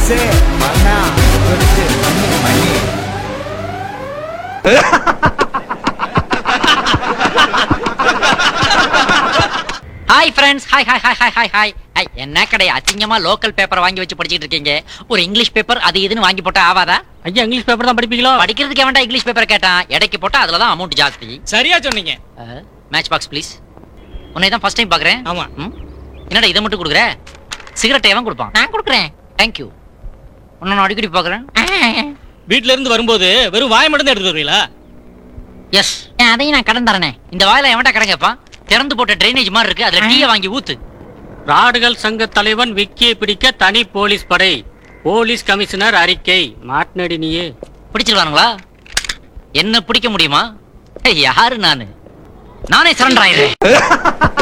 காசு பணம் சொத்து money money hi friends hi hi hi hi hi hi hi என்ன கடை அசிங்கமா லோக்கல் பேப்பர் வாங்கி வச்சு படிச்சிட்டு இருக்கீங்க ஒரு இங்கிலீஷ் பேப்பர் அது இதுன்னு வாங்கி போட்டா ஆவாதா ஐயா இங்கிலீஷ் பேப்பர் தான் படிப்பீங்களோ படிக்கிறதுக்கு வேண்டாம் இங்கிலீஷ் பேப்பர் கேட்டான் எடைக்கு போட்டா அதுல தான் அமௌண்ட் ஜாஸ்தி சரியா சொன்னீங்க மேட்ச் பாக்ஸ் ப்ளீஸ் உன்னை தான் ஃபர்ஸ்ட் டைம் பார்க்குறேன் ஆமா ம்? என்னடா இதை மட்டும் கொடுக்குற சிகரெட் எவன் கொடுப்பான் நான் கொடுக்குறேன் தேங்க்யூ உன்னை நான் அடிக்கடி பார்க்குறேன் வீட்ல இருந்து வரும்போது வெறும் வாய் மட்டும் தான் எடுத்து வருவீங்களா எஸ் அதையும் நான் கடன் தரேனே இந்த வாயில எவன்டா கடன் கேட்பான் திறந்து போட்ட ட்ரைனேஜ் மாதிரி இருக்கு அதுல டீயை வாங்கி ஊத்து ராடுகள் சங்க தலைவன் விக்கியை பிடிக்க தனி போலீஸ் படை போலீஸ் கமிஷனர் அறிக்கை மாட்டினடி நீயே பிடிச்சிருவானுங்களா என்ன பிடிக்க முடியுமா ஏய், யாரு நானு நானே சரண்டர் ஆயிடுறேன்